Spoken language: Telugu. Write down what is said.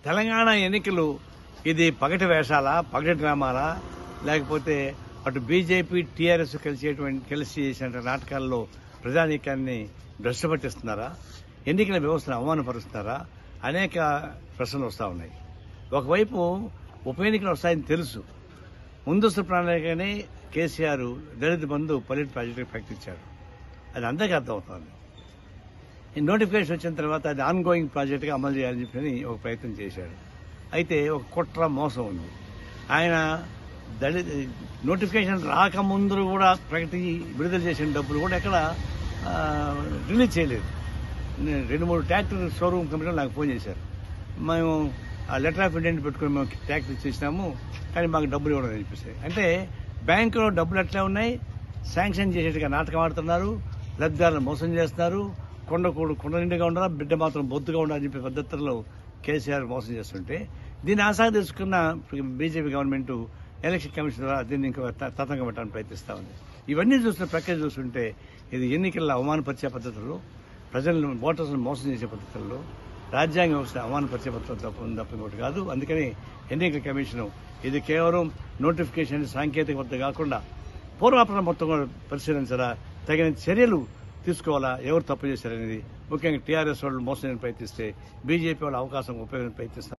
తెలంగాణ ఎన్నికలు ఇది పగటి వేషాలా పగటి డ్రామాలా లేకపోతే అటు బీజేపీ టీఆర్ఎస్ కలిసేటువంటి కలిసి చేసిన నాటకాల్లో ప్రజానీకాన్ని భ్రష్టు పట్టిస్తున్నారా ఎన్నికల వ్యవస్థను అవమానపరుస్తున్నారా అనేక ప్రశ్నలు వస్తూ ఉన్నాయి ఒకవైపు ఉప ఎన్నికలు వస్తాయని తెలుసు ముందస్తు ప్రణాళికనే కేసీఆర్ దళిత బంధు పల్లెట్ ప్రాజెక్టు ప్రకటించాడు అది అందరికీ అర్థమవుతోంది ఈ నోటిఫికేషన్ వచ్చిన తర్వాత అది ఆన్ గోయింగ్ ప్రాజెక్టుగా అమలు చేయాలని చెప్పి ఒక ప్రయత్నం చేశాడు అయితే ఒక కుట్ర మోసం ఉంది ఆయన దళిత నోటిఫికేషన్ రాకముందు కూడా ప్రకటి విడుదల చేసిన డబ్బులు కూడా ఎక్కడ ఆ, రిలీజ్ చేయలేదు నేను రెండు మూడు ట్రాక్టర్ షోరూమ్ కంపెనీలు నాకు ఫోన్ చేశారు మేము ఆ లెటర్ ఆఫ్ ఇంటెంట్ పెట్టుకుని మేము ట్యాక్స్ ఇచ్చేసినాము కానీ మాకు డబ్బులు ఇవ్వడం అనిపిస్తాయి అంటే బ్యాంకులో డబ్బులు ఎట్లా ఉన్నాయి శాంక్షన్ చేసేట్టుగా నాటకం ఆడుతున్నారు లబ్ధిదారులను మోసం చేస్తున్నారు కొండ కూడు కొండ నిండుగా ఉండాలా బిడ్డ మాత్రం బొత్తుగా ఉండాలని చెప్పే పద్ధతుల్లో కేసీఆర్ మోసం చేస్తుంటే దీన్ని ఆసక్తి తెలుసుకున్న బీజేపీ గవర్నమెంట్ ఎలక్షన్ కమిషన్ ద్వారా దీన్ని ఇంకా త- తతంగం పెట్టడానికి ప్రయత్నిస్తా ఉంది ఇవన్నీ చూస్తున్న ప్రక్రియ చూస్తుంటే ఇది ఎన్నికల్లో అవమానపరిచే పద్ధతుల్లో ప్రజలను ఓటర్స్ను మోసం చేసే పద్ధతుల్లో రాజ్యాంగ వ్యవస్థ అవమానపరిచే పద్ధతులు తప్ప తప్ప ఇంకోటి కాదు అందుకని ఎన్నికల కమిషన్ ఇది కేవలం నోటిఫికేషన్ సాంకేతిక పద్ధతి కాకుండా పూర్వాపరం మొత్తం కూడా పరిశీలించాలా తగిన చర్యలు తీసుకోవాలా ఎవరు తప్పు చేశారనేది ముఖ్యంగా టీఆర్ఎస్ వాళ్ళు మోసం చేయడానికి ప్రయత్నిస్తే బీజేపీ వాళ్ళు అవకాశం ఉపయోగించి ప్రయత్నిస్తారు